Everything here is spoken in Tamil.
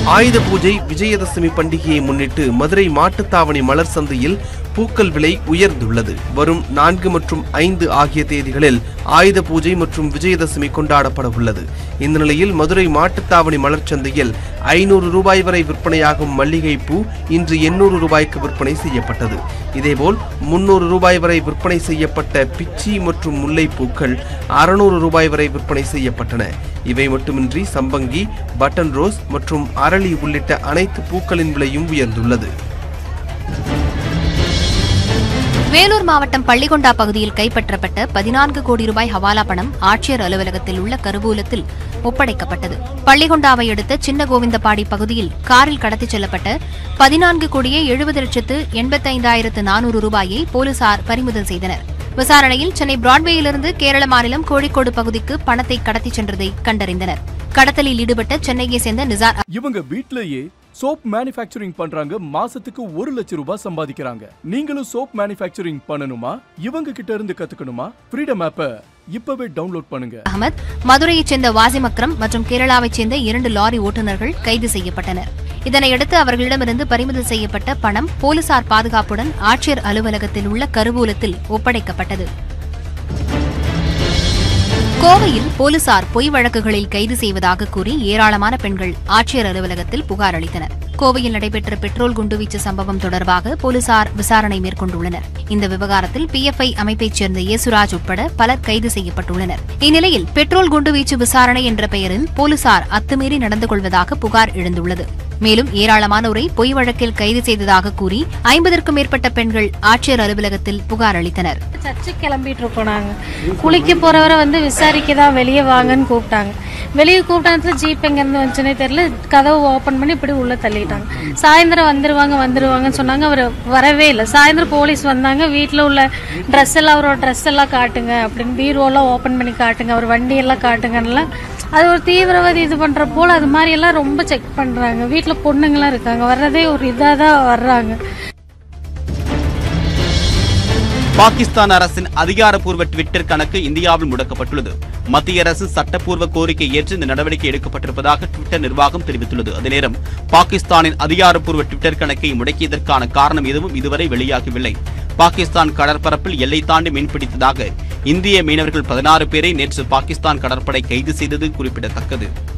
ஆயுத பூஜை விஜயதசமி பண்டிகையை முன்னிட்டு மதுரை மாட்டுத்தாவணி மலர் சந்தையில் பூக்கள் விலை உயர்ந்துள்ளது வரும் நான்கு மற்றும் ஐந்து ஆகிய தேதிகளில் ஆயுத பூஜை மற்றும் விஜயதசமி கொண்டாடப்பட உள்ளது இந்த நிலையில் மதுரை மாட்டுத்தாவணி மலர் சந்தையில் ஐநூறு ரூபாய் வரை விற்பனையாகும் மல்லிகை பூ இன்று எண்ணூறு ரூபாய்க்கு விற்பனை செய்யப்பட்டது இதேபோல் முன்னூறு ரூபாய் வரை விற்பனை செய்யப்பட்ட பிச்சி மற்றும் முல்லை பூக்கள் அறுநூறு ரூபாய் வரை விற்பனை செய்யப்பட்டன இவை மட்டுமின்றி சம்பங்கி பட்டன் ரோஸ் மற்றும் அரளி உள்ளிட்ட அனைத்து பூக்களின் விலையும் உயர்ந்துள்ளது வேலூர் மாவட்டம் பள்ளிகொண்டா பகுதியில் கைப்பற்றப்பட்ட பதினான்கு கோடி ரூபாய் ஹவாலா பணம் ஆட்சியர் அலுவலகத்தில் உள்ள கருவூலத்தில் ஒப்படைக்கப்பட்டது பள்ளிகொண்டாவை அடுத்த சின்ன கோவிந்தபாடி பகுதியில் காரில் கடத்திச் செல்லப்பட்ட பதினான்கு கோடியே எழுபது லட்சத்து எண்பத்தைந்தாயிரத்து நானூறு ரூபாயை போலீசார் பறிமுதல் செய்தனர் விசாரணையில் சென்னை பிராட்வேயிலிருந்து கேரள மாநிலம் கோழிக்கோடு பகுதிக்கு பணத்தை கடத்திச் சென்றதை கண்டறிந்தனர் கடத்தலில் ஈடுபட்ட சென்னையை சேர்ந்த நிசார் இவங்க வீட்லயே சோப் மேனுஃபேக்சரிங் பண்றாங்க மாசத்துக்கு ஒரு லட்சம் ரூபாய் சம்பாதிக்கிறாங்க நீங்களும் சோப் மேனுஃபேக்சரிங் பண்ணணுமா இவங்க கிட்ட இருந்து கத்துக்கணுமா ஃப்ரீடம் ஆப்பை இப்பவே டவுன்லோட் பண்ணுங்க அகமத் மதுரையைச் சேர்ந்த வாசிம் அக்ரம் மற்றும் கேரளாவைச் சேர்ந்த இரண்டு லாரி ஓட்டுநர்கள் கைது செய்யப்பட்டனர் இதனையடுத்து அவர்களிடமிருந்து பறிமுதல் செய்யப்பட்ட பணம் போலீசார் பாதுகாப்புடன் ஆட்சியர் அலுவலகத்தில் உள்ள கருவூலத்தில் ஒப்படைக்கப்பட்டது கோவையில் போலீசார் பொய் வழக்குகளில் கைது செய்வதாக கூறி ஏராளமான பெண்கள் ஆட்சியர் அலுவலகத்தில் புகார் அளித்தனர் கோவையில் நடைபெற்ற பெட்ரோல் குண்டுவீச்சு சம்பவம் தொடர்பாக போலீசார் விசாரணை மேற்கொண்டுள்ளனர் இந்த விவகாரத்தில் பிஎஃப்ஐ அமைப்பைச் சேர்ந்த இயேசுராஜ் உட்பட பலர் கைது செய்யப்பட்டுள்ளனர் இந்நிலையில் பெட்ரோல் குண்டுவீச்சு விசாரணை என்ற பெயரில் போலீசார் அத்துமீறி நடந்து கொள்வதாக புகார் எழுந்துள்ளது மேலும் ஏராளமானோரை பொய் வழக்கில் கைது செய்ததாக கூறி ஐம்பதற்கும் மேற்பட்ட பெண்கள் ஆட்சியர் அலுவலகத்தில் புகார் அளித்தனர் சர்ச்சுக்கு கிளம்பிட்டு இருக்கோம் நாங்கள் குளிக்க போறவரை வந்து விசாரிக்க தான் வெளியே வாங்கன்னு கூப்பிட்டாங்க வெளியே கூப்பிட்டாங்க ஜீப் எங்கேருந்து வந்துச்சுனே தெரியல கதவு ஓப்பன் பண்ணி இப்படி உள்ள தள்ளிட்டாங்க சாயந்தரம் வந்துருவாங்க வந்துருவாங்கன்னு சொன்னாங்க அவர் வரவே இல்லை சாயந்தரம் போலீஸ் வந்தாங்க வீட்டில் உள்ள ட்ரெஸ் எல்லாம் அவரோட ட்ரெஸ் எல்லாம் காட்டுங்க அப்படின்னு பீரோலாம் ஓப்பன் பண்ணி காட்டுங்க அவர் வண்டி எல்லாம் காட்டுங்கன்னுலாம் அது ஒரு தீவிரவாதி இது பண்ற போல அது மாதிரி எல்லாம் ரொம்ப செக் பண்றாங்க வீட்டுல பொண்ணுங்கலாம் இருக்காங்க வர்றதே ஒரு இதா தான் வர்றாங்க பாகிஸ்தான் அரசின் அதிகாரப்பூர்வ ட்விட்டர் கணக்கு இந்தியாவில் முடக்கப்பட்டுள்ளது மத்திய அரசு சட்டப்பூர்வ கோரிக்கை ஏற்று இந்த நடவடிக்கை எடுக்கப்பட்டிருப்பதாக ட்விட்டர் நிர்வாகம் தெரிவித்துள்ளது அதே நேரம் பாகிஸ்தானின் அதிகாரப்பூர்வ ட்விட்டர் கணக்கை முடக்கியதற்கான காரணம் எதுவும் இதுவரை வெளியாகவில்லை பாகிஸ்தான் கடற்பரப்பில் எல்லை தாண்டி மீன்பிடித்ததாக இந்திய மீனவர்கள் பதினாறு பேரை நேற்று பாகிஸ்தான் கடற்படை கைது செய்தது குறிப்பிடத்தக்கது